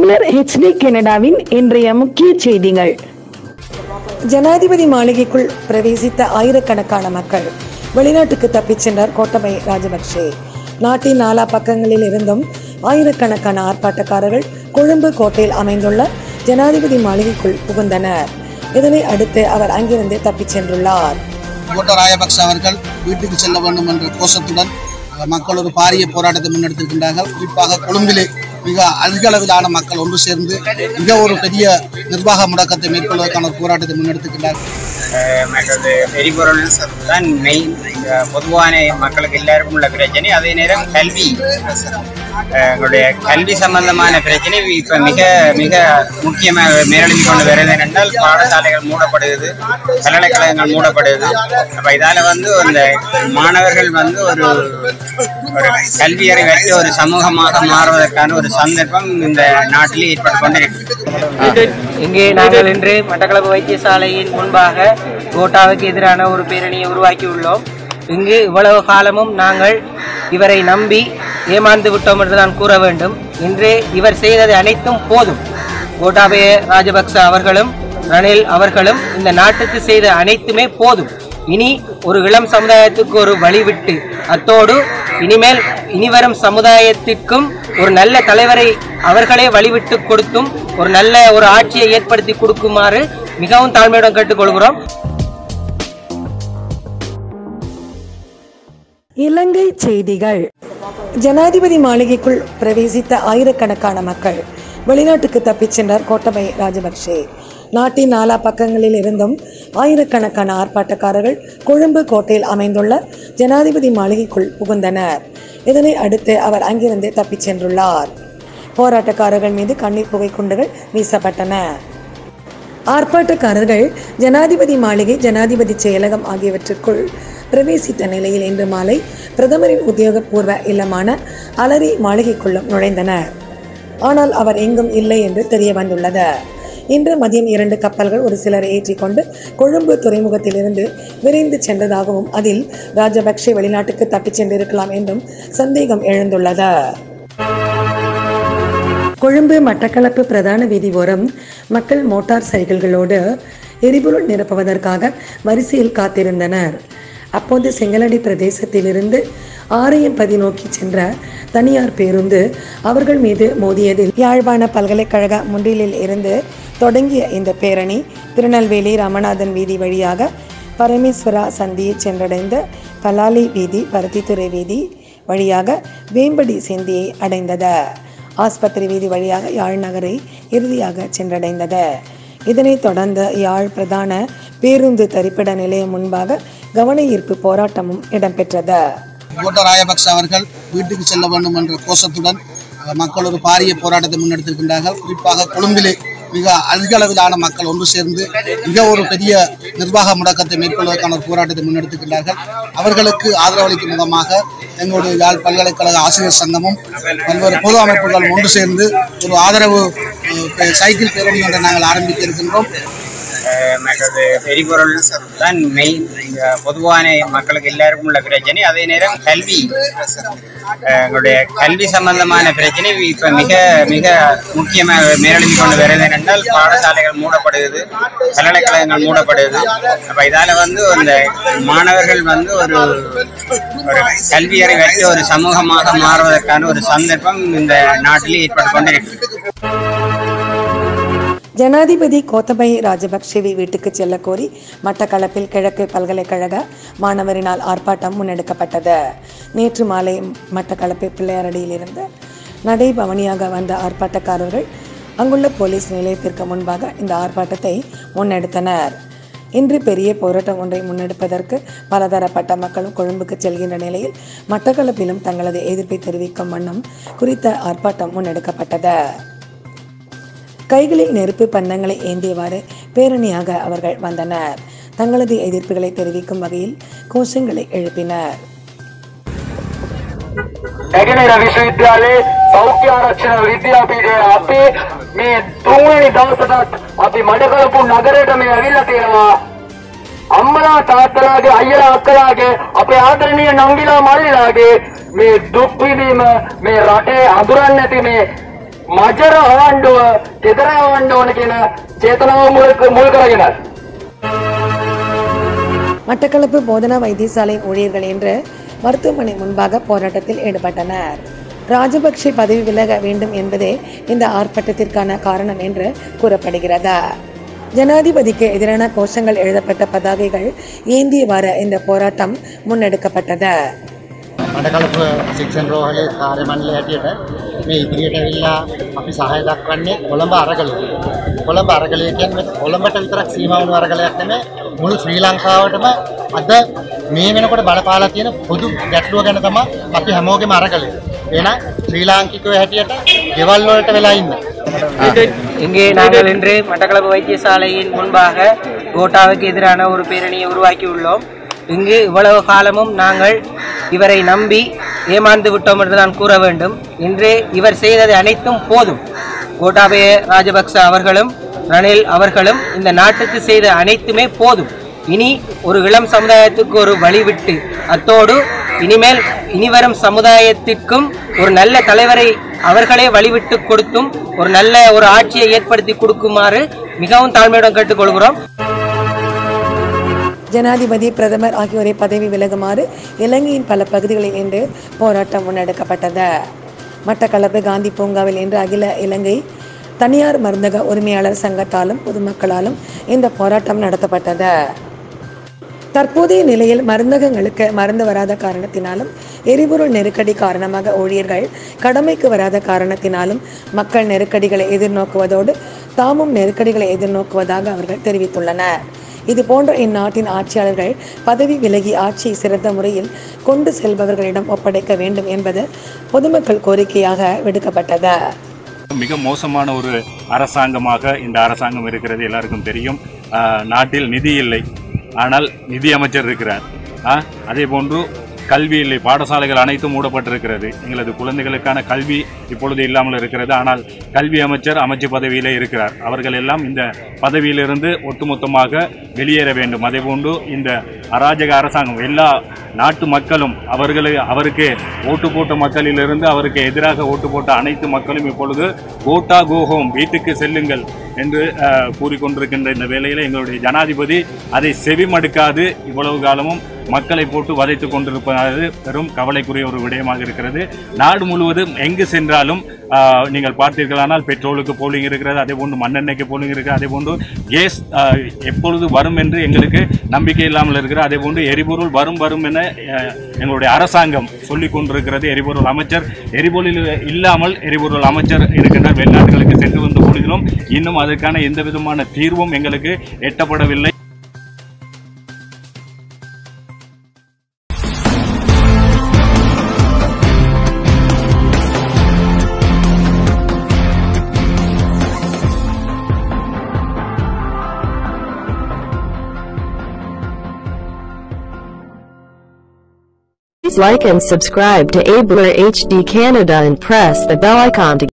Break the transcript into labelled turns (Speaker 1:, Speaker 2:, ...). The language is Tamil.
Speaker 1: தமிழர் ஹெச்டி கனடாவின் இன்றைய முக்கிய செய்திகள்
Speaker 2: ஜனாதிபதி மாளிகைக்குள் பிரவேசித்த ஆயிரக்கணக்கான மக்கள் வெளிநாட்டுக்கு தப்பிச் சென்றார் கோட்டபய ராஜபக்சே நாட்டின் நாலா பக்கங்களில் இருந்தும் ஆயிரக்கணக்கான ஆர்ப்பாட்டக்காரர்கள் கொழும்பு கோட்டையில் அமைந்துள்ள ஜனாதிபதி மாளிகைக்குள் புகுந்தனர் இதனை அடுத்து அவர் அங்கிருந்து தப்பிச் சென்றுள்ளார்
Speaker 3: கோட்ட ராயபக்ச அவர்கள் வீட்டுக்கு செல்ல வேண்டும் என்ற கோஷத்துடன் அஹ், மக்கள் ஒரு பாரிய போராட்டத்தை முன்னெடுத்திருக்கின்றார்கள் குறிப்பாக கொழும்பிலே மிக அதிக அளவிலான மக்கள் ஒன்று சேர்ந்து மிக ஒரு பெரிய நிர்வாக முடக்கத்தை மேற்கொள்வதற்கான ஒரு போராட்டத்தை முன்னெடுத்திருக்கின்றார்கள்
Speaker 4: அஹ் மற்றது எரிபொருள் தான் மெயின் பொதுவான மக்களுக்கு எல்லாருக்கும் உள்ள பிரச்சனை அதே நேரம் கல்வி அஹ் எங்களுடைய கல்வி சம்பந்தமான பிரச்சனை இப்ப மிக மிக முக்கியமாக மேலெழுதி கொண்டு வருது என்றால் பாடசாலைகள் மூடப்படுது பல்கலைக்கழகங்கள் மூடப்படுது அப்ப இதால வந்து அந்த மாணவர்கள் வந்து ஒரு ஒரு கல்வி அறிவற்ற ஒரு சமூகமாக மாறுவதற்கான ஒரு சந்தர்ப்பம் இந்த நாட்டில் ஏற்பட்டு கொண்டிருக்கு
Speaker 5: இங்கே நாங்கள் இன்று மட்டக்களப்பு வைத்தியசாலையின் முன்பாக கோட்டாவுக்கு எதிரான ஒரு பேரணியை உருவாக்கியுள்ளோம் இங்கு இவ்வளவு காலமும் நாங்கள் இவரை நம்பி ஏமாந்து விட்டோம் என்று தான் கூற வேண்டும் இன்று இவர் செய்தது அனைத்தும் போதும் கோட்டாபய ராஜபக்ச அவர்களும் ரணில் அவர்களும் இந்த நாட்டுக்கு செய்த அனைத்துமே போதும் இனி ஒரு இளம் சமுதாயத்துக்கு ஒரு வழிவிட்டு அத்தோடு இனிமேல் இனிவரும் சமுதாயத்திற்கும் ஒரு நல்ல தலைவரை அவர்களே வழிவிட்டு கொடுத்தும் ஒரு நல்ல ஒரு ஆட்சியை ஏற்படுத்தி கொடுக்குமாறு மிகவும் தாழ்மையுடன் கேட்டுக்கொள்கிறோம்
Speaker 2: இலங்கை செய்திகள் ஜனாதிபதி மாளிகைக்குள் பிரவேசித்த ஆயிரக்கணக்கான மக்கள் வெளிநாட்டுக்கு தப்பிச் சென்றார் கோட்டபய ராஜபக்சே நாட்டின் நாலா பக்கங்களில் இருந்தும் ஆயிரக்கணக்கான ஆர்ப்பாட்டக்காரர்கள் கொழும்பு கோட்டையில் அமைந்துள்ள ஜனாதிபதி மாளிகைக்குள் புகுந்தனர் இதனை அடுத்து அவர் அங்கிருந்து தப்பிச் சென்றுள்ளார் போராட்டக்காரர்கள் மீது கண்ணீர் புகை குண்டுகள் வீசப்பட்டன ஆர்ப்பாட்டக்காரர்கள் ஜனாதிபதி மாளிகை ஜனாதிபதி செயலகம் ஆகியவற்றிற்குள் பிரவேசித்த நிலையில் இன்று மாலை பிரதமரின் உத்தியோகபூர்வ இல்லமான அலரி மாளிகைக்குள்ளும் நுழைந்தனர் ஆனால் அவர் எங்கும் இல்லை என்று தெரிய வந்துள்ளது இன்று மதியம் இரண்டு கப்பல்கள் ஒரு சிலரை ஏற்றிக்கொண்டு கொழும்பு துறைமுகத்திலிருந்து விரைந்து சென்றதாகவும் அதில் ராஜபக்சே வெளிநாட்டுக்கு தப்பிச் சென்றிருக்கலாம் என்றும் சந்தேகம் எழுந்துள்ளது கொழும்பு மட்டக்களப்பு பிரதான வீதி ஓரம் மக்கள் மோட்டார் சைக்கிள்களோடு எரிபொருள் நிரப்புவதற்காக வரிசையில் காத்திருந்தனர் அப்போது செங்கலடி பிரதேசத்திலிருந்து ஆரையம்பதி நோக்கி சென்ற தனியார் பேருந்து அவர்கள் மீது மோதியதில் யாழ்ப்பாண பல்கலைக்கழக முன்றிலில் இருந்து தொடங்கிய இந்த பேரணி திருநெல்வேலி ராமநாதன் வீதி வழியாக பரமேஸ்வரா சந்தியை சென்றடைந்த பலாலி வீதி பருத்தித்துறை வீதி வழியாக வேம்படி செந்தியை அடைந்தது ஆஸ்பத்திரி வீதி வழியாக யாழ் நகரை இறுதியாக சென்றடைந்தது இதனைத் தொடர்ந்து யாழ் பிரதான பேருந்து தரிப்பிட நிலையம் முன்பாக கவன ஈர்ப்பு போராட்டமும் இடம்பெற்றது
Speaker 3: கோட்ட ராயபக்ச அவர்கள் வீட்டுக்கு செல்ல வேண்டும் என்ற கோஷத்துடன் அஹ், மக்கள் ஒரு பாரிய போராட்டத்தை முன்னெடுத்திருக்கின்றார்கள் குறிப்பாக கொழும்பிலே மிக அதிக அளவிலான மக்கள் ஒன்று சேர்ந்து மிக ஒரு பெரிய நிர்வாக முடக்கத்தை மேற்கொள்வதற்கான ஒரு போராட்டத்தை முன்னெடுத்திருக்கின்றார்கள் அவர்களுக்கு ஆதரவளிக்கும் விதமாக எங்களுடைய யாழ் பல்கலைக்கழக ஆசிரியர் சங்கமும் பல்வேறு பொது அமைப்புகளும் ஒன்று சேர்ந்து ஒரு ஆதரவு அஹ், பே- சைக்கிள் பேரணி ஒன்றை நாங்கள் ஆரம்பிக்க இருக்கின்றோம்
Speaker 4: அஹ் மற்றது எரிபொருள் தான் மெயின் பொதுவான மக்களுக்கு எல்லாருக்கும் உள்ள பிரச்சனை அதே நேரம் கல்வி அஹ் எங்களுடைய கல்வி சம்பந்தமான பிரச்சனை இப்ப மிக மிக முக்கியமாக மேலெழுதி கொண்டு வருது என்றால் பாடசாலைகள் மூடப்படுது பல்கலைக்கழகங்கள் மூடப்படுது அப்ப இதால வந்து அந்த மாணவர்கள் வந்து ஒரு ஒரு கல்வி அறிவற்ற ஒரு சமூகமாக மாறுவதற்கான ஒரு சந்தர்ப்பம் இந்த நாட்டில் ஏற்பட்டு கொண்டிருக்கு
Speaker 2: ஜனாதிபதி கோத்தபய ராஜபக்சேவை வீட்டுக்கு செல்ல கோரி மட்டக்களப்பில் கிழக்கு பல்கலைக்கழக மாணவரினால் ஆர்ப்பாட்டம் முன்னெடுக்கப்பட்டது நேற்று மாலை மட்டக்களப்பு பிள்ளையாரடியிலிருந்து நடைபவனியாக வந்த ஆர்ப்பாட்டக்காரர்கள் அங்குள்ள போலீஸ் நிலையத்திற்கு முன்பாக இந்த ஆர்ப்பாட்டத்தை முன்னெடுத்தனர் இன்று பெரிய போராட்டம் ஒன்றை முன்னெடுப்பதற்கு பலதரப்பட்ட மக்களும் கொழும்புக்கு செல்கின்ற நிலையில் மட்டக்களப்பிலும் தங்களது எதிர்ப்பை தெரிவிக்கும் வண்ணம் குறித்த ஆர்ப்பாட்டம் முன்னெடுக்கப்பட்டது கைகளில் நெருப்பு பந்தங்களை ஏந்தியவாறு பேரணியாக அவர்கள் வந்தனர் தங்களது எதிர்ப்புகளை தெரிவிக்கும் வகையில் கோஷங்களை எழுப்பினர்
Speaker 6: නැගෙනහිර විශ්වවිද්‍යාලයේ සෞඛ්‍ය ආරක්ෂණ විද්‍යාපීඨයේ අපි මේ තුන්වෙනි දවසටත් අපි මඩකලපු නගරයට මේ ඇවිල්ලා තියෙනවා අම්මලා තාත්තලාගේ අයියලා අක්කලාගේ අපේ ආදරණීය නංගිලා මල්ලිලාගේ මේ දුක් විඳීම මේ රටේ අඳුරන්නේ නැති මේ මජර අවණ්ඩුව තෙදර අවන්න ඕන කියන චේතනාව මුල් මුල් කරගෙන
Speaker 2: மட்டக்களப்பு போதனா வைத்தியசாலையின் ஊழியர்கள் இன்று மருத்துவமனை முன்பாக போராட்டத்தில் ஈடுபட்டனர் ராஜபக்சே பதவி விலக வேண்டும் என்பதே இந்த ஆர்ப்பாட்டத்திற்கான காரணம் என்று கூறப்படுகிறது ஜனாதிபதிக்கு எதிரான கோஷங்கள் எழுதப்பட்ட பதாகைகள் ஏந்தியவாறு இந்த போராட்டம் முன்னெடுக்கப்பட்டது
Speaker 7: මඩකලපුව සික්ෂන් රෝහලේ කාර්ය මණ්ඩලය හැටියට මේ ඉදිරියට ඇවිල්ලා අපි සහය දක්වන්නේ කොළඹ අරගලය. කොළඹ අරගලය කියන්නේ කොළඹට විතරක් සීමා වුණු අරගලයක් නෙමෙයි මුළු ශ්‍රී ලංකාවටම අද මේ වෙනකොට බලපාලා තියෙන පොදු ගැටලුව ගැන තමයි අපි හැමෝගෙම අරගලය. එහෙනම් ශ්‍රී ලාංකිකයෝ හැටියට ගෙවල් වලට වෙලා ඉන්න.
Speaker 5: இங்கே நாங்கள் இன்று மட்டக்களப்பு வைத்தியசாலையின் முன்பாக கோட்டாவுக்கு எதிரான ஒரு பேரணியை உருவாக்கியுள்ளோம் இங்கு இவ்வளவு காலமும் நாங்கள் இவரை நம்பி ஏமாந்து விட்டோம் என்று நான் கூற வேண்டும் இன்று இவர் செய்தது அனைத்தும் போதும் கோட்டாபய ராஜபக்ச அவர்களும் ரணில் அவர்களும் இந்த நாட்டுக்கு செய்த அனைத்துமே போதும் இனி ஒரு இளம் சமுதாயத்துக்கு ஒரு வழிவிட்டு அத்தோடு இனிமேல் இனிவரும் சமுதாயத்திற்கும் ஒரு நல்ல தலைவரை அவர்களே வழிவிட்டு கொடுத்தும் ஒரு நல்ல ஒரு ஆட்சியை ஏற்படுத்தி கொடுக்குமாறு மிகவும் தாழ்மையுடன் கேட்டுக்கொள்கிறோம்
Speaker 2: ஜனாதிபதி பிரதமர் ஆகியோரை பதவி விலகுமாறு இலங்கையின் பல பகுதிகளில் இன்று போராட்டம் முன்னெடுக்கப்பட்டது மட்டக்களப்பு காந்தி பூங்காவில் இன்று அகில இலங்கை தனியார் மருந்தக உரிமையாளர் சங்கத்தாலும் பொதுமக்களாலும் இந்த போராட்டம் நடத்தப்பட்டது தற்போதைய நிலையில் மருந்தகங்களுக்கு மருந்து வராத காரணத்தினாலும் எரிபொருள் நெருக்கடி காரணமாக ஊழியர்கள் கடமைக்கு வராத காரணத்தினாலும் மக்கள் நெருக்கடிகளை எதிர்நோக்குவதோடு தாமும் நெருக்கடிகளை எதிர்நோக்குவதாக அவர்கள் தெரிவித்துள்ளனர் இது போன்ற இந்நாட்டின் ஆட்சியாளர்கள் பதவி விலகி ஆட்சியை சிறந்த முறையில் கொண்டு செல்பவர்களிடம் ஒப்படைக்க வேண்டும் என்பது பொதுமக்கள் கோரிக்கையாக விடுக்கப்பட்டது
Speaker 8: மிக மோசமான ஒரு அரசாங்கமாக இந்த அரசாங்கம் இருக்கிறது எல்லாருக்கும் தெரியும் ஆஹ், நாட்டில் நிதி இல்லை ஆனால் நிதி அமைச்சர் இருக்கிறார் ஆஹ், அதே போன்று கல்வி இல்லை பாடசாலைகள் அனைத்தும் மூடப்பட்டிருக்கிறது எங்களது குழந்தைகளுக்கான கல்வி இப்பொழுது இல்லாமல் இருக்கிறது ஆனால் கல்வி அமைச்சர் அமைச்சு பதவியிலே இருக்கிறார் அவர்கள் எல்லாம் இந்த பதவியிலிருந்து ஒட்டுமொத்தமாக வெளியேற வேண்டும் அதே போன்று இந்த அராஜக அரசாங்கம் எல்லா நாட்டு மக்களும் அவர்களை அவருக்கு ஓட்டு போட்ட மக்களிலிருந்து அவருக்கு எதிராக ஓட்டு போட்ட அனைத்து மக்களும் இப்பொழுது கோட்டா கோஹோம் வீட்டுக்கு செல்லுங்கள் என்று அஹ், கூறிக்கொண்டிருக்கின்ற இந்த வேளையில் எங்களுடைய ஜனாதிபதி அதை செவிமடுக்காது இவ்வளவு காலமும் மக்களை போட்டு வதைத்துக் கொண்டிருப்பது பெரும் கவலைக்குரிய ஒரு விடயமாக இருக்கிறது நாடு முழுவதும் எங்கு சென்றாலும் ஆஹ், நீங்கள் பார்த்தீர்களானால் பெட்ரோலுக்கு போலிங் இருக்கிறது அதே போன்று மண்ணெண்ணெய்க்கு போலிங் இருக்கிறது அதே போன்று கேஸ் ஆஹ், எப்பொழுது வரும் என்று எங்களுக்கு நம்பிக்கை இல்லாமல் இருக்கிறது அதே போன்று எரிபொருள் வரும் வரும் என ஆஹ், எங்களுடைய அரசாங்கம் சொல்லிக் கொண்டிருக்கிறது எரிபொருள் அமைச்சர் எரிபொருள் இல்லாமல் எரிபொருள் அமைச்சர் இருக்கின்றார் வெளிநாடுகளுக்கு சென்று வந்த பொழுதிலும் இன்னும் அதற்கான எந்த விதமான தீர்வும் எங்களுக்கு எட்டப்படவில்லை
Speaker 9: Please like and subscribe to Abler HD Canada and press the bell icon to